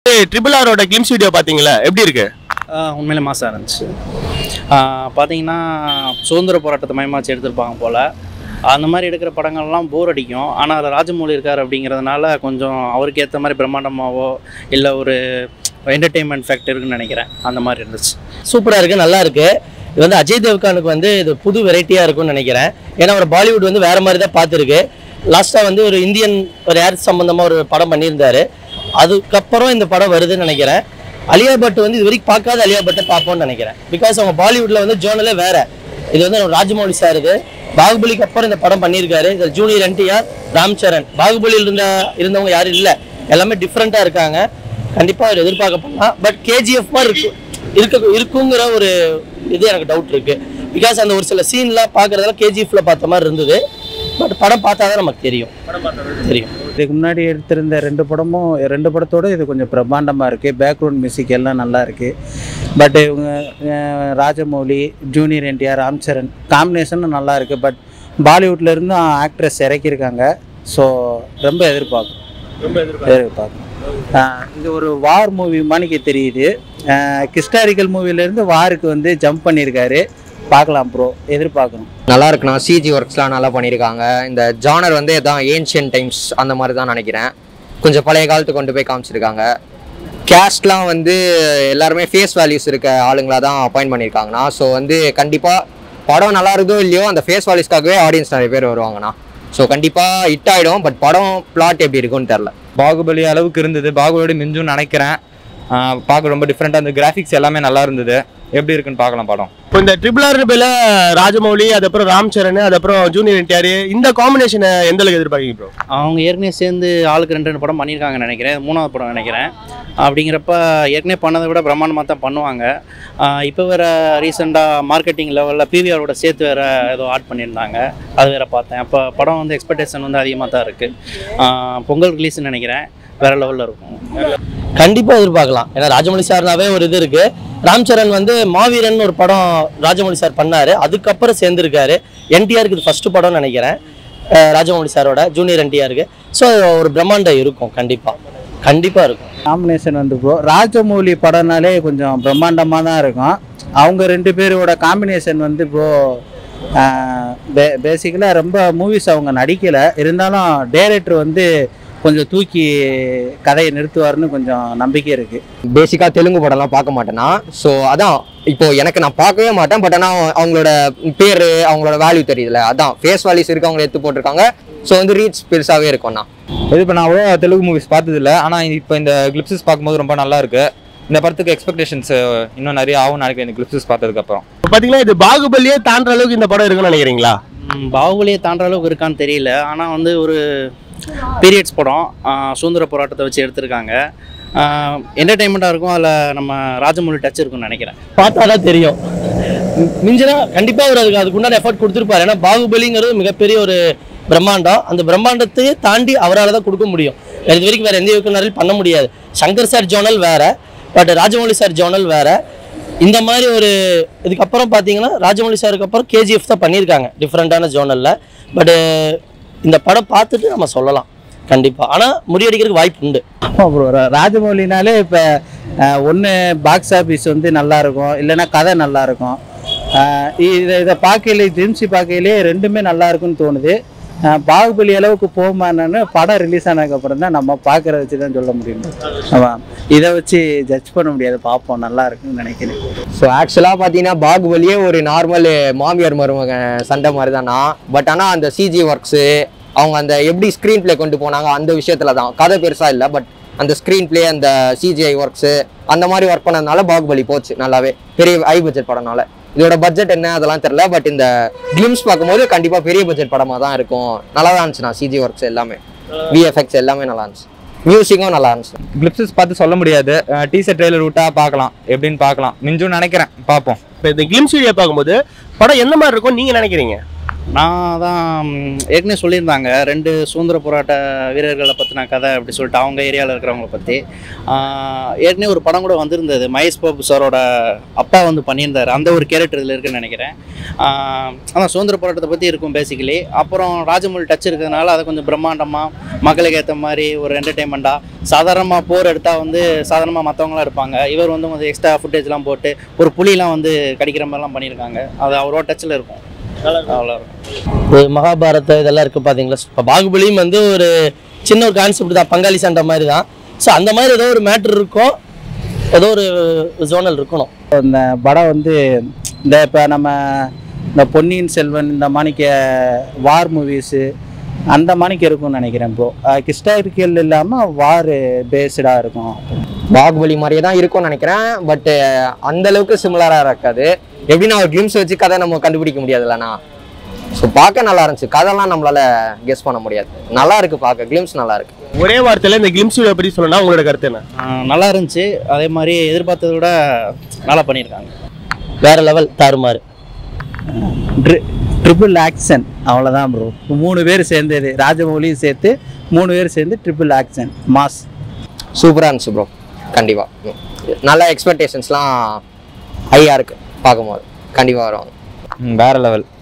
வந்து ட்ரிபிள் ஆரோட glimpse video பாத்தீங்களா எப்படி இருக்கு ஆஹ் உண்மையிலே மாசாக இருந்துச்சு ஆஹ் பார்த்தீங்கன்னா சுதந்திர போராட்டத்தை மையமாச்சு எடுத்திருப்பாங்க போல் அந்த மாதிரி எடுக்கிற படங்கள்லாம் போர் அடிக்கும் ஆனால் அதில் ராஜமௌழி இருக்கார் அப்படிங்கிறதுனால கொஞ்சம் அவருக்கு ஏற்ற மாதிரி பிரம்மாண்டமாவோ இல்லை ஒரு என்டர்டெயின்மெண்ட் ஃபேக்டர் இருக்குன்னு நினைக்கிறேன் அந்த மாதிரி இருந்துச்சு சூப்பராக இருக்குது நல்லா இருக்கு இது வந்து அஜய் தேவ்கானுக்கு வந்து இது புது வெரைட்டியாக இருக்கும்னு நினைக்கிறேன் ஏன்னா ஒரு பாலிவுட் வந்து வேற மாதிரி தான் பார்த்துருக்கு லாஸ்ட்டாக வந்து ஒரு இந்தியன் ஒரு ஏர் சம்மந்தமாக ஒரு படம் பண்ணியிருந்தாரு அதுக்கப்புறம் இந்த படம் வருதுன்னு நினைக்கிறேன் அலியா பட் வந்து இது வரைக்கும் பார்க்காத அலியா பட்டை பார்ப்போம்னு நினைக்கிறேன் பிகாஸ் அவங்க பாலிவுட்டில் வந்து ஜோனலே வேற இது வந்து நம்ம ராஜமௌழி சார் இது பாகுபலிக்கு அப்புறம் இந்த படம் பண்ணியிருக்காரு இது ஜூனியர் என்டிஆர் ராம் சரண் பாகுபலியில் இருந்த இருந்தவங்க யாரும் இல்லை எல்லாமே டிஃப்ரெண்ட்டாக இருக்காங்க கண்டிப்பாக அவர் எதிர்பார்க்க பண்ணலாம் பட் கேஜிஎஃப் மாதிரி இருக்கு இருக்க இருக்குங்கிற ஒரு இது எனக்கு டவுட் இருக்கு பிகாஸ் அந்த ஒரு சில சீன்லாம் பார்க்குறதெல்லாம் கேஜிஎஃப்ல பார்த்த மாதிரி இருந்தது பட் படம் பார்த்தா தான் நமக்கு தெரியும் தெரியும் இதுக்கு முன்னாடி எடுத்திருந்த ரெண்டு படமும் ரெண்டு படத்தோட இது கொஞ்சம் பிரம்மாண்டமாக இருக்குது பேக்ரவுண்ட் மியூசிக் எல்லாம் நல்லா இருக்குது பட் இவங்க அஹ், ராஜமௌலி ஜூனியர் என்டிஆர் ராம்சரண் காம்பினேஷனும் நல்லா இருக்குது பட் பாலிவுட்ல இருந்தும் ஆக்ட்ரஸ் இறக்கியிருக்காங்க ஸோ ரொம்ப எதிர்பார்க்கும் ரொம்ப எதிர்பார்க்கும் அஹ், இது ஒரு வார் மூவி மாணிக்கு தெரியுது ஹிஸ்டாரிக்கல் மூவிலேருந்து வாருக்கு வந்து ஜம்ப் பண்ணியிருக்காரு பார்க்கலாம் ப்ரோ எதிர்பார்க்கணும் நல்லா இருக்குண்ணா சிஜி ஒர்க்ஸ்லாம் நல்லா பண்ணியிருக்காங்க இந்த ஜானர் வந்து இதான் ஏன்ஷியன் டைம்ஸ் அந்த மாதிரி தான் நினைக்கிறேன் கொஞ்சம் பழைய காலத்துக்கு கொண்டு போய் காமிச்சிருக்காங்க கேஸ்ட்லாம் வந்து எல்லாருமே ஃபேஸ் வேல்யூஸ் இருக்க ஆளுங்களாக தான் அப்பாயிண்ட் பண்ணியிருக்காங்கண்ணா ஸோ வந்து கண்டிப்பாக படம் நல்லா இருக்கோ இல்லையோ அந்த ஃபேஸ் வேல்யூஸ்க்காகவே ஆடியன்ஸ் நிறைய பேர் வருவாங்கண்ணா ஸோ கண்டிப்பாக ஹிட் ஆகிடும் பட் படம் பிளாட் எப்படி இருக்கும்னு தெரில பாகுபலி அளவுக்கு இருந்தது பாகுபலி மிஞ்சும்னு நினைக்கிறேன் ஆஹ் பார்க்க ரொம்ப டிஃப்ரெண்ட்டாக அந்த கிராஃபிக்ஸ் எல்லாமே நல்லா இருந்தது எப்படி இருக்குன்னு பார்க்கலாம் படம் இப்போ இந்த ட்ரிபிள் ஆர் பேல ராஜமௌலி அதுக்கப்புறம் ராம் சரண் அதுக்கப்புறம் ஜூனியர் என்டிஆர் இந்த காம்பினேஷனை எந்த அளவுக்கு எதிர்பார்க்கீங்க ப்ரோ அவங்க ஏற்கனவே சேர்ந்து ஆளுக்கு ரெண்டு ரெண்டு படம் பண்ணியிருக்காங்கன்னு நினைக்கிறேன் இது மூணாவது படம் நினைக்கிறேன் அப்படிங்கிறப்ப ஏற்கனவே பண்ணதை விட பிரம்மாண்டமாக தான் பண்ணுவாங்க இப்போ வேற ரீசெண்டாக மார்க்கெட்டிங் லெவலில் பிவிஆரோட சேர்த்து வேற ஏதோ ஆட் பண்ணியிருந்தாங்க அது வேற பார்த்தேன் அப்போ படம் வந்து எக்ஸ்பெக்டேஷன் வந்து அதிகமாக தான் இருக்குது பொங்கல் ரிலீஸ்னு நினைக்கிறேன் வேற லெவலில் இருக்கும் கண்டிப்பா எதிர்பார்க்கலாம் ஏன்னா ராஜமௌழி சார்னாவே ஒரு இது இருக்கு ராம் சரண் வந்து மாவீரன் ஒரு படம் ராஜமௌழி சார் பண்ணாரு அதுக்கப்புறம் சேர்ந்திருக்காரு என்டிஆருக்கு இது ஃபர்ஸ்ட் படம்னு நினைக்கிறேன் அஹ் ராஜமௌழி சாரோட ஜூனியர் என்டிஆருக்கு ஸோ ஒரு பிரம்மாண்டம் இருக்கும் கண்டிப்பா கண்டிப்பா இருக்கும் காம்பினேஷன் வந்து ப்ரோ ராஜமௌலி படம்னாலே கொஞ்சம் பிரம்மாண்டமாக தான் இருக்கும் அவங்க ரெண்டு பேரோட காம்பினேஷன் வந்து ப்ரோ பே பேசிக்கலாக ரொம்ப மூவிஸ் அவங்க நடிக்கலை இருந்தாலும் டைரக்டர் வந்து கொஞ்சம் தூக்கி கதையை நிறுத்துவார்னு கொஞ்சம் நம்பிக்கை இருக்குது பேசிக்காக தெலுங்கு படம்லாம் பார்க்க மாட்டேன்னா ஸோ அதான் இப்போ எனக்கு நான் பார்க்கவே மாட்டேன் பட் ஆனால் அவங்களோட பேர் அவங்களோட வேல்யூ தெரியுதுல அதான் ஃபேஸ் வேல்யூஸ் இருக்கு அவங்க எடுத்து போட்டிருக்காங்க ஸோ வந்து ரீச் பெருசாகவே இருக்கும்ண்ணா இது இப்போ நான் அவ்வளோ தெலுங்கு மூவிஸ் பார்த்ததில்ல ஆனால் இப்போ இந்த கிளிப்ஸஸ் பார்க்கும்போது ரொம்ப நல்லா இருக்கு இந்த படத்துக்கு எக்ஸ்பெக்டேஷன்ஸ் இன்னும் நிறைய ஆகும் நினைக்கிறேன் இந்த கிளிப்ஸஸ் பார்த்ததுக்கப்புறம் இப்போ பார்த்தீங்கன்னா இது பாகுபலியே தாண்டுற அளவுக்கு இந்த படம் இருக்குன்னு நினைக்கிறீங்களா ம், பாகுபலியை தாண்டுற அளவுக்கு இருக்கான்னு தெரியல ஆனால் வந்து ஒரு பீரியட்ஸ் படம் ஆஹ் சுதந்திர போராட்டத்தை வச்சு எடுத்திருக்காங்க என்டர்டெயின்மெண்ட்டாக இருக்கும் அதில் நம்ம ராஜமௌழி டச் இருக்கும்னு நினைக்கிறேன் பார்த்தா தான் தெரியும் மி- மிஞ்சினா கண்டிப்பா அவர் அதுக்கு அதுக்குண்டான எஃபர்ட் கொடுத்துருப்பாரு ஏன்னா பாகுபலிங்கிறது மிகப்பெரிய ஒரு பிரம்மாண்டம் அந்த பிரம்மாண்டத்தையே தாண்டி அவரால் தான் கொடுக்க முடியும் வேற இது வரைக்கும் வேற எந்த இயக்குனராலும் பண்ண முடியாது சங்கர் சார் ஜோனல் வேற பட் ராஜமௌழி சார் ஜோனல் வேற இந்த மாதிரி ஒரு இதுக்கப்புறம் பார்த்தீங்கன்னா ராஜமௌழி சாருக்கு அப்புறம் கேஜிஎஃப் தான் பண்ணியிருக்காங்க டிஃப்ரெண்ட்டான ஜோனலில் பட் இந்த படம் பார்த்துட்டு நம்ம சொல்லலாம் கண்டிப்பாக ஆனால் முறியடிக்கிறதுக்கு வாய்ப்பு உண்டு ஆமாம் ப்ரோ ராஜமௌலினாலே இப்போ ஒன்று பாக்ஸ் ஆஃபீஸ் வந்து நல்லா இருக்கும் இல்லைன்னா கதை நல்லா இருக்கும் அஹ் இதை இதை பார்க்கையிலே ஜிம்சி பார்க்கையிலே ரெண்டுமே நல்லா இருக்கும்னு தோணுது அஹ் பாகுபலி அளவுக்கு போகுமான்னு படம் ரிலீஸ் ஆனதுக்கப்புறம் தான் நம்ம பார்க்குறத வச்சு தான் சொல்ல முடியும் ஆமாம் இதை வச்சு ஜட்ஜ் பண்ண முடியாது பார்ப்போம் நல்லா இருக்குன்னு நினைக்கிறேன் ஸோ ஆக்சுவலாக பார்த்தீங்கன்னா பாகுபலியே ஒரு நார்மல் மாமியார் மருமக சண்டை மாதிரி தானா பட் ஆனால் அந்த சிஜி ஒர்க்ஸு அவங்க அந்த எப்படி ஸ்க்ரீன் ப்ளே கொண்டு போனாங்க அந்த விஷயத்துல தான் கதை பெருசாக இல்லை பட் அந்த ஸ்க்ரீன் ப்ளே அந்த சிஜிஐ ஒர்க்ஸு அந்த மாதிரி ஒர்க் பண்ணதுனால பாகுபலி போச்சு நல்லாவே பெரிய ஹை பட்ஜெட் படம்னால இதோட பட்ஜெட் என்ன அதெல்லாம் தெரியல பட் இந்த கிளிம்ஸ் பார்க்கும்போது கண்டிப்பாக பெரிய பட்ஜெட் படமாக தான் இருக்கும் நல்லா தான் இருந்துச்சுண்ணா சிஜி ஒர்க்ஸ் எல்லாமே விஎஃப்எக்ஸ் எல்லாமே நல்லா இருந்துச்சு மியூசிக்கும் நல்லா இருந்துச்சு கிளிப்ஸஸ் பார்த்து சொல்ல முடியாது டீசர் ட்ரெய்லர் விட்டா பார்க்கலாம் எப்படின்னு பார்க்கலாம் மிஞ்சும்னு நினைக்கிறேன் பார்ப்போம் இப்போ இந்த கிளிம்ஸ் வீடியோ பார்க்கும்போது படம் எந்த மாதிரி இருக்கும் நீங்க நினைக்கிறீங்க நான் தான் ம், ஏற்கனவே சொல்லியிருந்தாங்க ரெண்டு சுதந்திர போராட்ட வீரர்களை பற்றின கதை அப்படி சொல்லிட்டு அவங்க ஏரியாவில் இருக்கிறவங்கள பற்றி ஏற்கனவே ஒரு படம் கூட வந்திருந்தது மகேஷ் பாபு சாரோட அப்பா வந்து பண்ணியிருந்தார் அந்த ஒரு கேரக்டர் இதில் இருக்குன்னு நினைக்கிறேன் ஆனால் சுதந்திர போராட்டத்தை பற்றி இருக்கும் பேசிக்கலி அப்புறம் ராஜமௌழி டச் இருக்கிறதுனால அதை கொஞ்சம் பிரம்மாண்டமாக மக்களுக்கு ஏற்ற மாதிரி ஒரு என்டர்டெயின்மெண்ட்டாக சாதாரணமாக போர் எடுத்தால் வந்து சாதாரணமாக மற்றவங்களாம் எடுப்பாங்க இவர் வந்து கொஞ்சம் எக்ஸ்ட்ரா ஃபுட்டேஜ்லாம் போட்டு ஒரு புலிலாம் வந்து கடிக்கிற மாதிரிலாம் பண்ணியிருக்காங்க அது அவரோட டச்சில் இருக்கும் அவ்வளோ இருக்கும் ஒரு மகாபாரத இதெல்லாம் இருக்குது பார்த்தீங்களா இப்போ பாகுபலியும் வந்து ஒரு சின்ன ஒரு கான்செப்ட் தான் பங்காளி சண்டை மாதிரி தான் ஸோ அந்த மாதிரி ஏதோ ஒரு மேட்ரு இருக்கும் ஏதோ ஒரு ஜோனல் இருக்கணும் இந்த படம் வந்து இந்த இப்போ நம்ம இந்த பொன்னியின் செல்வன் இந்த மாணிக்க வார் மூவிஸு அந்த மாணிக்க இருக்கும்னு நினைக்கிறேன் இப்போ ஹிஸ்டாரிக்கல் இல்லாமல் வார் பேஸ்டாக இருக்கும் பாகுபலி மாதிரியே தான் இருக்கும்னு நினைக்கிறேன் பட் அந்த அளவுக்கு சிமிலராக இருக்காது எப்படின்னா ஒரு கிளிம்ஸ் வச்சு கதை நம்ம கண்டுபிடிக்க முடியாதுல்லண்ணா ஸோ பார்க்க நல்லா இருந்துச்சு கதைலாம் நம்மளால கெஸ் பண்ண முடியாது நல்லா இருக்கு பார்க்க கிளிம்ஸ் நல்லா இருக்கு ஒரே வார்த்தையில இந்த கிளிம்ஸ் வீடியோ பத்தி சொல்லணும்னா உங்களோட கருத்து என்ன ஆஹ் நல்லா இருந்துச்சு அதே மாதிரி எதிர்பார்த்ததை விட நல்லா பண்ணியிருக்காங்க வேற லெவல் தாறுமாறு ட்ரிபிள் ஆக்ஷன் அவ்வளோதான் ப்ரோ மூணு பேர் சேர்ந்தது ராஜமௌலியும் சேர்த்து மூணு பேர் சேர்ந்து ட்ரிபிள் ஆக்ஷன் மாஸ் சூப்பராக இருந்துச்சு ப்ரோ கண்டிப்பாக நல்ல எக்ஸ்பெக்டேஷன்ஸ்லாம் ஹையாக இருக்கு பார்க்கும்போது கண்டிப்பாக வருவாங்க ம், வேற லெவல்